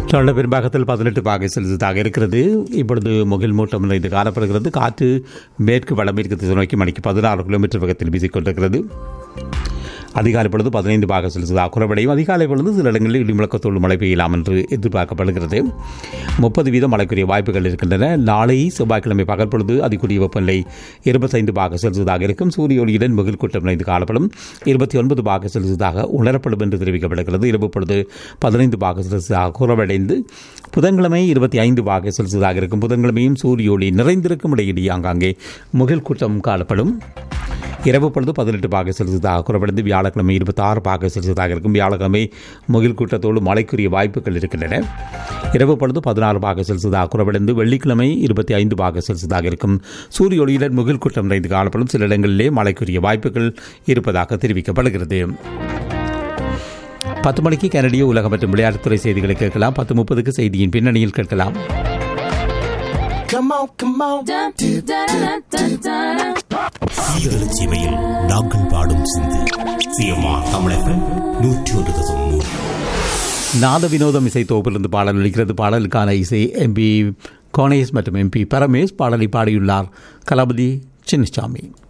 தொடர்ந்த பெரும்பாகத்தில் பதினெட்டு பாகை செலுத்ததாக இருக்கிறது இப்பொழுது முகில் மூட்டம் நிறைந்து காணப்படுகிறது காற்று மேற்கு வடமேற்கு திசை நோக்கி மணிக்கு பதினாறு கிலோமீட்டர் வேகத்தில் வீசிக்கொண்டிருக்கிறது அதிகாலை பொழுது பதினைந்து பாக செலுத்ததாக குறைவடையும் அதிகாலை பொழுது சில இடங்களில் இடிமுழக்கத்தோடு மழை பெய்யலாம் என்று எதிர்பார்க்கப்படுகிறது முப்பது வீதம் மழைக்குரிய வாய்ப்புகள் இருக்கின்றன நாளை செவ்வாய்க்கிழமை பகல் பொழுது அதிகூடிய வெப்பநிலை இருபத்தைந்து பாக செலுத்ததாக இருக்கும் சூரிய ஒளியுடன் முகில் கூட்டம் நிறைந்து காணப்படும் இருபத்தி ஒன்பது பாக செலுத்ததாக உணரப்படும் என்று தெரிவிக்கப்படுகிறது இரவு பொழுது பதினைந்து பாக செலுத்ததாக குறைவடைந்து புதன்கிழமை இருபத்தி ஐந்து பாக செலுத்ததாக இருக்கும் புதன்கிழமையும் சூரிய ஒளி நிறைந்திருக்கும் இடையிலேயே ஆங்காங்கே முகில் கூட்டம் காணப்படும் இரவு பொழுது பதினெட்டு பாக செலுத்ததாக குறைவடைந்து வியாழக்கிழமை இருபத்தி ஆறு பாக செலுத்ததாக இருக்கும் வியாழக்கிழமை முகில் கூட்டத்தோடு மழைக்குரிய வாய்ப்புகள் இருக்கின்றன இரவு பொழுது பதினாறு பாக செலுத்ததாக குறைவடைந்து வெள்ளிக்கிழமை இருபத்தி ஐந்து பாக செலுத்ததாக இருக்கும் சூரிய ஒளியுடன் முகில் கூட்டம் நிறைந்து காணப்படும் சில இடங்களிலே மழைக்குரிய வாய்ப்புகள் இருப்பதாக தெரிவிக்கப்படுகிறது பத்து மணிக்கு கனடிய உலகம் மற்றும் விளையாட்டுத்துறை செய்திகளை கேட்கலாம் பத்து முப்பதுக்கு செய்தியின் பின்னணியில் கேட்கலாம் Come on, come on. Dun, dun, dun, dun, dun, dun. சீதள சீமையில் நாங்கள் பாடும் சிந்து சிஎம்ஆ தமிழகம் நூற்றி ஒரு தசம் மூணு நாத வினோதம் இசை தொகுப்பிலிருந்து பாடல் ஒலிக்கிறது பாடலுக்கான இசை எம்பி கோனேஷ் மற்றும் எம்பி பரமேஷ் பாடலை பாடியுள்ளார் கலாபதி சின்னசாமி